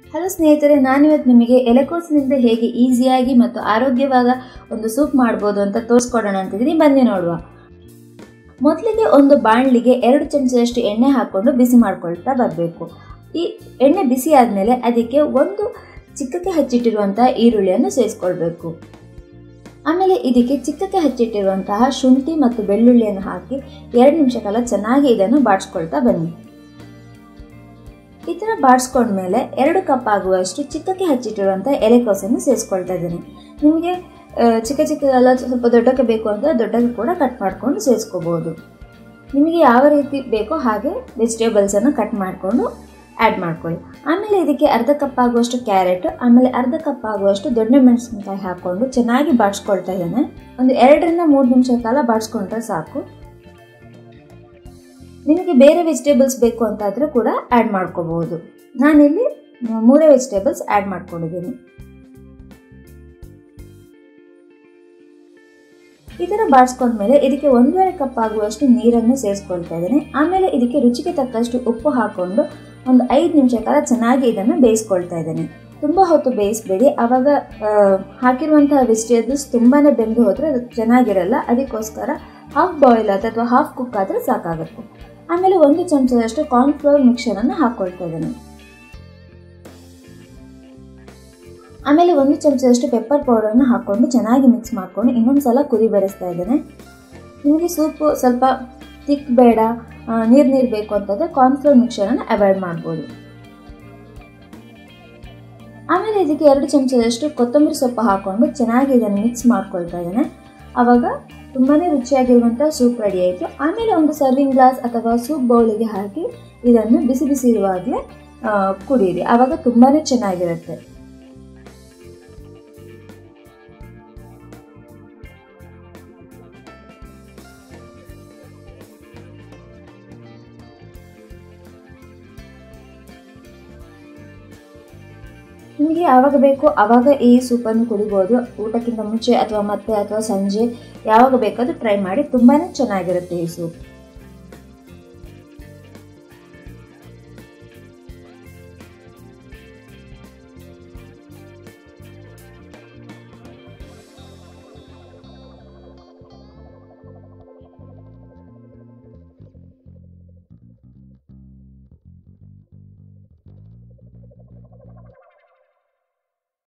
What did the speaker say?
hello ಸ್ನೇಹಿತರೆ ನಾನಿವತ್ತು ನಿಮಗೆ ಎಲೆಕೋಸಿನಿಂದ ಹೇಗೆ ಈಸಿಯಾಗಿ ಮತ್ತು ಆರೋಗ್ಯವಾದ ಒಂದು ಸೂಪ್ ಮಾಡ್ಬೋದು ಅಂತ ತೋರಿಸ್ಕೊಡೋಣ ಅಂತಿದ್ದೀನಿ ಬನ್ನಿ ನೋಡುವ ಮೊದಲಿಗೆ ಒಂದು ಬಾಣಲಿಗೆ ಎರಡು ಚಮಚದಷ್ಟು ಎಣ್ಣೆ ಹಾಕ್ಕೊಂಡು ಬಿಸಿ ಮಾಡ್ಕೊಳ್ತಾ ಬರಬೇಕು ಈ ಎಣ್ಣೆ ಬಿಸಿ ಆದಮೇಲೆ ಅದಕ್ಕೆ ಒಂದು ಚಿಕ್ಕಕ್ಕೆ ಹಚ್ಚಿಟ್ಟಿರುವಂತಹ ಈರುಳ್ಳಿಯನ್ನು ಸೇರಿಸ್ಕೊಳ್ಬೇಕು ಆಮೇಲೆ ಇದಕ್ಕೆ ಚಿಕ್ಕಕ್ಕೆ ಹಚ್ಚಿಟ್ಟಿರುವಂತಹ ಶುಂಠಿ ಮತ್ತು ಬೆಳ್ಳುಳ್ಳಿಯನ್ನು ಹಾಕಿ ಎರಡು ನಿಮಿಷ ಕಾಲ ಚೆನ್ನಾಗಿ ಇದನ್ನು ಬಾಡಿಸ್ಕೊಳ್ತಾ ಬನ್ನಿ ಈ ಥರ ಬಾಡಿಸ್ಕೊಂಡ್ಮೇಲೆ ಎರಡು ಕಪ್ ಆಗುವಷ್ಟು ಚಿಕ್ಕಕ್ಕೆ ಹಚ್ಚಿಟ್ಟಿರುವಂಥ ಎಲೆಕೋಸನ್ನು ಸೇರಿಸ್ಕೊಳ್ತಾ ಇದ್ದೀನಿ ನಿಮಗೆ ಚಿಕ್ಕ ಚಿಕ್ಕದೆಲ್ಲ ಸ್ವಲ್ಪ ದೊಡ್ಡಕ್ಕೆ ಬೇಕು ಅಂತ ದೊಡ್ಡಕ್ಕೆ ಕೂಡ ಕಟ್ ಮಾಡಿಕೊಂಡು ಸೇರಿಸ್ಕೋಬೋದು ನಿಮಗೆ ಯಾವ ರೀತಿ ಬೇಕೋ ಹಾಗೆ ವೆಜಿಟೇಬಲ್ಸನ್ನು ಕಟ್ ಮಾಡಿಕೊಂಡು ಆ್ಯಡ್ ಮಾಡ್ಕೊಳ್ಳಿ ಆಮೇಲೆ ಇದಕ್ಕೆ ಅರ್ಧ ಕಪ್ ಆಗುವಷ್ಟು ಕ್ಯಾರೆಟ್ ಆಮೇಲೆ ಅರ್ಧ ಕಪ್ ಆಗುವಷ್ಟು ದೊಡ್ಡ ಮೆಣಸಿನಕಾಯಿ ಹಾಕ್ಕೊಂಡು ಚೆನ್ನಾಗಿ ಬಾಡಿಸ್ಕೊಳ್ತಾ ಇದ್ದೇನೆ ಒಂದು ಎರಡರಿಂದ ಮೂರು ನಿಮಿಷ ಕಾಲ ಬಾಡಿಸ್ಕೊಂಡ್ರೆ ಸಾಕು ನಿಮಗೆ ಬೇರೆ ವೆಜಿಟೇಬಲ್ಸ್ ಬೇಕು ಅಂತಾದರೂ ಕೂಡ ಆ್ಯಡ್ ಮಾಡ್ಕೋಬಹುದು ನಾನಿಲ್ಲಿ ಮೂರೇ ವೆಜಿಟೇಬಲ್ಸ್ ಆ್ಯಡ್ ಮಾಡ್ಕೊಂಡಿದ್ದೀನಿ ಈ ಥರ ಬಾಡಿಸ್ಕೊಂಡ್ಮೇಲೆ ಇದಕ್ಕೆ ಒಂದೂವರೆ ಕಪ್ ಆಗುವಷ್ಟು ನೀರನ್ನು ಸೇರಿಸ್ಕೊಳ್ತಾ ಇದ್ದೇನೆ ಆಮೇಲೆ ಇದಕ್ಕೆ ರುಚಿಗೆ ತಕ್ಕಷ್ಟು ಉಪ್ಪು ಹಾಕ್ಕೊಂಡು ಒಂದು ಐದು ನಿಮಿಷ ಕಾಲ ಚೆನ್ನಾಗಿ ಇದನ್ನು ಬೇಯಿಸ್ಕೊಳ್ತಾ ಇದ್ದೇನೆ ತುಂಬ ಹೊತ್ತು ಬೇಯಿಸಬೇಡಿ ಆವಾಗ ಹಾಕಿರುವಂತಹ ವೆಜಿಟೇಬಲ್ಸ್ ತುಂಬಾ ಬೆಂದು ಹೋದರೆ ಅದು ಚೆನ್ನಾಗಿರಲ್ಲ ಅದಕ್ಕೋಸ್ಕರ ಹಾಫ್ ಬಾಯ್ಲ್ ಆದ ಅಥವಾ ಹಾಫ್ ಕುಕ್ ಆದರೆ ಸಾಕಾಗುತ್ತೆ ಆಮೇಲೆ ಒಂದು ಚಮಚದಷ್ಟು ಕಾರ್ನ್ಫ್ಲವರ್ ಮಿಕ್ಸರನ್ನು ಹಾಕ್ಕೊಳ್ತಾ ಇದ್ದೇನೆ ಆಮೇಲೆ ಒಂದು ಚಮಚದಷ್ಟು ಪೆಪ್ಪರ್ ಪೌಡರನ್ನು ಹಾಕ್ಕೊಂಡು ಚೆನ್ನಾಗಿ ಮಿಕ್ಸ್ ಮಾಡಿಕೊಂಡು ಇನ್ನೊಂದು ಸಲ ಕುದಿ ಬರೆಸ್ತಾ ಇದ್ದೇನೆ ನಿಮಗೆ ಸೂಪು ಸ್ವಲ್ಪ ತಿಕ್ ಬೇಡ ನೀರು ನೀರು ಬೇಕು ಅಂತಂದರೆ ಕಾರ್ನ್ಫ್ಲವರ್ ಮಿಕ್ಸರನ್ನು ಅವಾಯ್ಡ್ ಮಾಡ್ಬೋದು ಆಮೇಲೆ ಇದಕ್ಕೆ ಎರಡು ಚಮಚದಷ್ಟು ಕೊತ್ತಂಬರಿ ಸೊಪ್ಪು ಹಾಕ್ಕೊಂಡು ಚೆನ್ನಾಗಿ ಇದನ್ನು ಮಿಕ್ಸ್ ಮಾಡ್ಕೊಳ್ತಾ ಇದ್ದೇನೆ ಆವಾಗ ತುಂಬಾ ರುಚಿಯಾಗಿರುವಂಥ ಸೂಪ್ ರೆಡಿ ಆಯಿತು ಆಮೇಲೆ ಒಂದು ಸರ್ವಿಂಗ್ ಗ್ಲಾಸ್ ಅಥವಾ ಸೂಪ್ ಬೌಲಿಗೆ ಹಾಕಿ ಇದನ್ನು ಬಿಸಿ ಬಿಸಿ ಇರುವಾಗಲೇ ಕುಡಿಯಿರಿ ಆವಾಗ ತುಂಬಾ ಚೆನ್ನಾಗಿರುತ್ತೆ ನಿಮಗೆ ಯಾವಾಗ ಬೇಕೋ ಆವಾಗ ಈ ಸೂಪನ್ನು ಕುಡಿಬೋದು ಊಟಕ್ಕಿಂತ ಮುಂಚೆ ಅಥವಾ ಮತ್ತೆ ಅಥವಾ ಸಂಜೆ ಯಾವಾಗ ಬೇಕಾದರೂ ಟ್ರೈ ಮಾಡಿ ತುಂಬಾ ಚೆನ್ನಾಗಿರುತ್ತೆ ಈ ಸೂಪ್